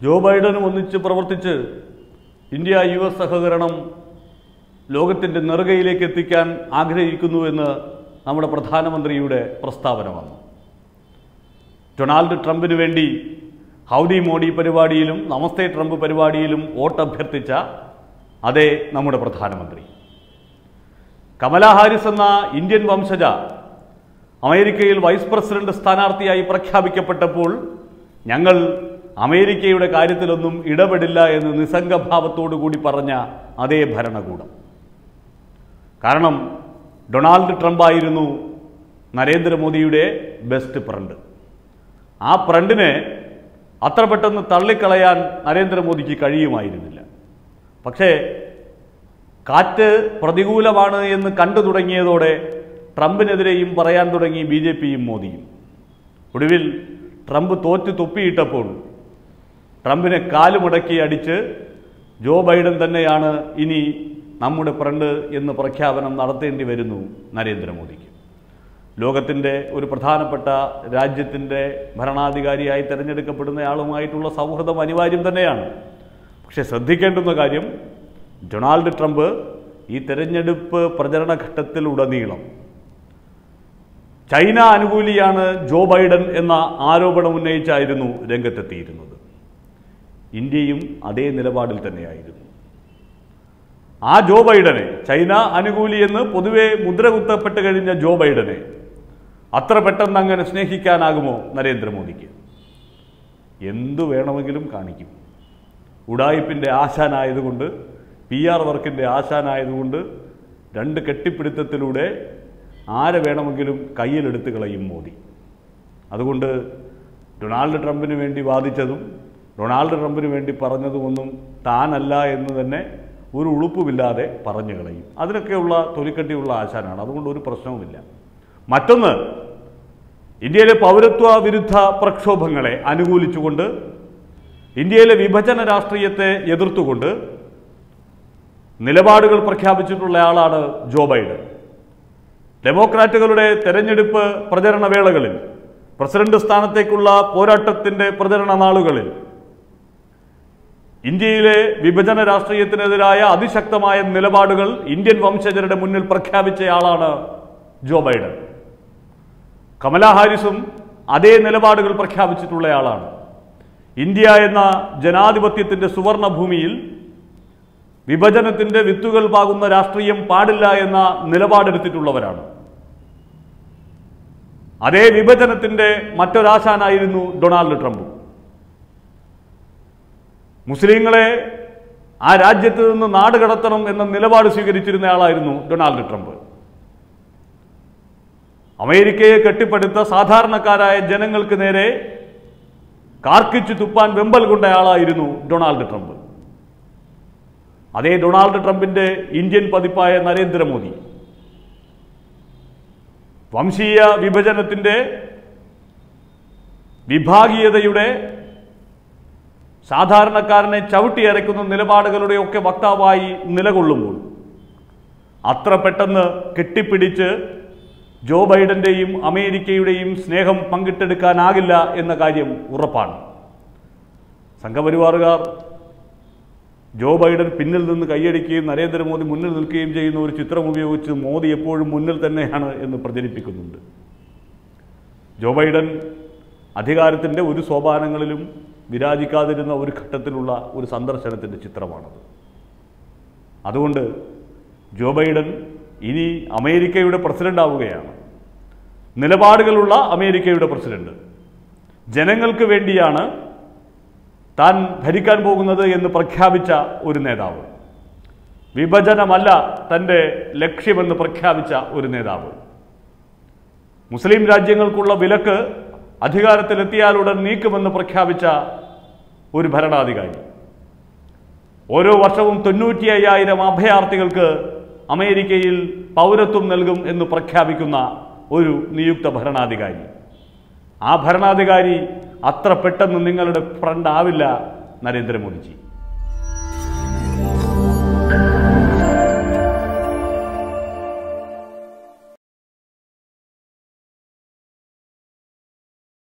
ജോ ബൈഡനും ഒന്നിച്ച് പ്രവർത്തിച്ച് India U S സഹകരണം ലോകത്തിൻ്റെ നെറുകയിലേക്ക് എത്തിക്കാൻ ആഗ്രഹിക്കുന്നുവെന്ന് നമ്മുടെ പ്രധാനമന്ത്രിയുടെ പ്രസ്താവന വന്നു ഡൊണാൾഡ് ട്രംപിന് വേണ്ടി ഹൗഡി മോഡി പരിപാടിയിലും നമസ്തേ ട്രംപ് പരിപാടിയിലും വോട്ടഭ്യർത്ഥിച്ച അതേ നമ്മുടെ പ്രധാനമന്ത്രി കമല ഹാരിസ് എന്ന ഇന്ത്യൻ വംശജ അമേരിക്കയിൽ വൈസ് പ്രസിഡന്റ് സ്ഥാനാർത്ഥിയായി പ്രഖ്യാപിക്കപ്പെട്ടപ്പോൾ ഞങ്ങൾ അമേരിക്കയുടെ കാര്യത്തിലൊന്നും ഇടപെടില്ല എന്ന് നിസ്സംഗഭാവത്തോടു കൂടി പറഞ്ഞ അതേ ഭരണകൂടം കാരണം ഡൊണാൾഡ് ട്രംപ് ആയിരുന്നു നരേന്ദ്രമോദിയുടെ ബെസ്റ്റ് ഫ്രണ്ട് ആ ഫ്രണ്ടിനെ അത്ര പെട്ടെന്ന് തള്ളിക്കളയാൻ നരേന്ദ്രമോദിക്ക് കഴിയുമായിരുന്നില്ല പക്ഷേ കാറ്റ് പ്രതികൂലമാണ് എന്ന് കണ്ടു തുടങ്ങിയതോടെ ട്രംപിനെതിരെയും പറയാൻ തുടങ്ങി ബി ജെ പിയും മോദിയും ഒടുവിൽ ട്രംപ് തോറ്റ് തുപ്പിയിട്ടപ്പോൾ ട്രംപിനെ കാലുമുടക്കി അടിച്ച് ജോ ബൈഡൻ തന്നെയാണ് ഇനി നമ്മുടെ ഫ്രണ്ട് എന്ന് പ്രഖ്യാപനം നടത്തേണ്ടി വരുന്നു നരേന്ദ്രമോദിക്ക് ലോകത്തിൻ്റെ ഒരു പ്രധാനപ്പെട്ട രാജ്യത്തിൻ്റെ ഭരണാധികാരിയായി തിരഞ്ഞെടുക്കപ്പെടുന്നയാളുമായിട്ടുള്ള സൗഹൃദം അനിവാര്യം തന്നെയാണ് പക്ഷേ ശ്രദ്ധിക്കേണ്ടുന്ന കാര്യം ഡൊണാൾഡ് ട്രംപ് ഈ തെരഞ്ഞെടുപ്പ് പ്രചരണ ഘട്ടത്തിലുടനീളം ചൈന അനുകൂലിയാണ് ജോ ബൈഡൻ എന്ന ആരോപണം ഉന്നയിച്ചായിരുന്നു രംഗത്തെത്തിയിരുന്നത് ഇന്ത്യയും അതേ നിലപാടിൽ തന്നെയായിരുന്നു ആ ജോ ബൈഡനെ ചൈന അനുകൂലി എന്ന് പൊതുവെ മുദ്ര കുത്തപ്പെട്ട് കഴിഞ്ഞ ജോ ബൈഡനെ അത്ര പെട്ടെന്ന് അങ്ങനെ സ്നേഹിക്കാനാകുമോ നരേന്ദ്രമോദിക്ക് എന്തു വേണമെങ്കിലും കാണിക്കും ഉടായിപ്പിൻ്റെ ആശാനായതുകൊണ്ട് പി ആർ വർക്കിൻ്റെ ആശാനായതുകൊണ്ട് രണ്ട് കെട്ടിപ്പിടുത്തത്തിലൂടെ ആരെ വേണമെങ്കിലും കയ്യിലെടുത്ത് കളയും മോദി അതുകൊണ്ട് ഡൊണാൾഡ് ട്രംപിന് വേണ്ടി വാദിച്ചതും ഡൊണാൾഡ് ട്രംപിന് വേണ്ടി പറഞ്ഞതുമൊന്നും താനല്ല എന്ന് തന്നെ ഒരു ഉളുപ്പുമില്ലാതെ പറഞ്ഞു കളയും അതിനൊക്കെയുള്ള തൊലിക്കട്ടിയുള്ള ആശാനാണ് അതുകൊണ്ട് ഒരു പ്രശ്നവുമില്ല മറ്റൊന്ന് ഇന്ത്യയിലെ പൗരത്വ വിരുദ്ധ പ്രക്ഷോഭങ്ങളെ അനുകൂലിച്ചുകൊണ്ട് ഇന്ത്യയിലെ വിഭജന രാഷ്ട്രീയത്തെ എതിർത്തുകൊണ്ട് നിലപാടുകൾ പ്രഖ്യാപിച്ചിട്ടുള്ള ആളാണ് ജോ ബൈഡൻ ഡെമോക്രാറ്റുകളുടെ തെരഞ്ഞെടുപ്പ് പ്രചരണ വേളകളിൽ പ്രസിഡന്റ് സ്ഥാനത്തേക്കുള്ള പോരാട്ടത്തിന്റെ പ്രചരണ നാളുകളിൽ ഇന്ത്യയിലെ വിഭജന രാഷ്ട്രീയത്തിനെതിരായ അതിശക്തമായ നിലപാടുകൾ ഇന്ത്യൻ വംശജരുടെ മുന്നിൽ പ്രഖ്യാപിച്ചയാളാണ് ജോ ബൈഡൻ കമല ഹാരിസും അതേ നിലപാടുകൾ പ്രഖ്യാപിച്ചിട്ടുള്ളയാളാണ് ഇന്ത്യ എന്ന ജനാധിപത്യത്തിന്റെ സുവർണ ഭൂമിയിൽ വിഭജനത്തിന്റെ വിത്തുകൾ പാകുന്ന രാഷ്ട്രീയം പാടില്ല എന്ന നിലപാടെടുത്തിട്ടുള്ളവരാണ് അതേ വിഭജനത്തിന്റെ മറ്റൊരാശാനായിരുന്നു ഡൊണാൾഡ് ട്രംപ് മുസ്ലിങ്ങളെ ആ രാജ്യത്ത് നിന്ന് നാട് കടത്തണം എന്ന നിലപാട് സ്വീകരിച്ചിരുന്ന ആളായിരുന്നു ഡൊണാൾഡ് ട്രംപ് അമേരിക്കയെ കെട്ടിപ്പടുത്ത സാധാരണക്കാരായ ജനങ്ങൾക്ക് നേരെ കാർക്കിച്ചു തുപ്പാൻ വെമ്പൽ കൊണ്ട ആളായിരുന്നു ഡൊണാൾഡ് ട്രംപ് അതേ ഡൊണാൾഡ് ട്രംപിന്റെ ഇന്ത്യൻ പതിപ്പായ നരേന്ദ്രമോദി വംശീയ വിഭജനത്തിന്റെ വിഭാഗീയതയുടെ സാധാരണക്കാരനെ ചവിട്ടിയരയ്ക്കുന്ന നിലപാടുകളുടെ ഒക്കെ വക്താവായി നിലകൊള്ളുമ്പോൾ അത്ര പെട്ടെന്ന് കെട്ടിപ്പിടിച്ച് ജോ ബൈഡന്റെയും അമേരിക്കയുടെയും സ്നേഹം പങ്കിട്ടെടുക്കാനാകില്ല എന്ന കാര്യം ഉറപ്പാണ് സംഘപരിവാറുകാർ ജോ ബൈഡൻ പിന്നിൽ നിന്ന് കൈയടിക്കുകയും നരേന്ദ്രമോദി മുന്നിൽ നിൽക്കുകയും ചെയ്യുന്ന ഒരു ചിത്രം ഉപയോഗിച്ച് മോദി എപ്പോഴും മുന്നിൽ തന്നെയാണ് എന്ന് പ്രചരിപ്പിക്കുന്നുണ്ട് ജോ ബൈഡൻ അധികാരത്തിൻ്റെ ഒരു സോപാനങ്ങളിലും വിരാജിക്കാതിരുന്ന ഒരു ഘട്ടത്തിലുള്ള ഒരു സന്ദർശനത്തിൻ്റെ ചിത്രമാണത് അതുകൊണ്ട് ജോ ബൈഡൻ ഇനി അമേരിക്കയുടെ പ്രസിഡന്റ് ആവുകയാണ് നിലപാടുകളുള്ള അമേരിക്കയുടെ പ്രസിഡന്റ് ജനങ്ങൾക്ക് വേണ്ടിയാണ് താൻ ഭരിക്കാൻ പോകുന്നത് എന്ന് പ്രഖ്യാപിച്ച ഒരു നേതാവ് വിഭജനമല്ല തൻ്റെ ലക്ഷ്യമെന്ന് പ്രഖ്യാപിച്ച ഒരു നേതാവ് മുസ്ലിം രാജ്യങ്ങൾക്കുള്ള വിലക്ക് അധികാരത്തിലെത്തിയാലുടൻ നീക്കുമെന്ന് പ്രഖ്യാപിച്ച ഒരു ഭരണാധികാരി ഓരോ വർഷവും തൊണ്ണൂറ്റി അയ്യായിരം അഭയാർത്ഥികൾക്ക് അമേരിക്കയിൽ പൗരത്വം നൽകും എന്ന് പ്രഖ്യാപിക്കുന്ന ഒരു നിയുക്ത ഭരണാധികാരി ആ ഭരണാധികാരി അത്ര പെട്ടെന്ന് നിങ്ങളുടെ ഫ്രണ്ട് ആവില്ല നരേന്ദ്രമോദിജി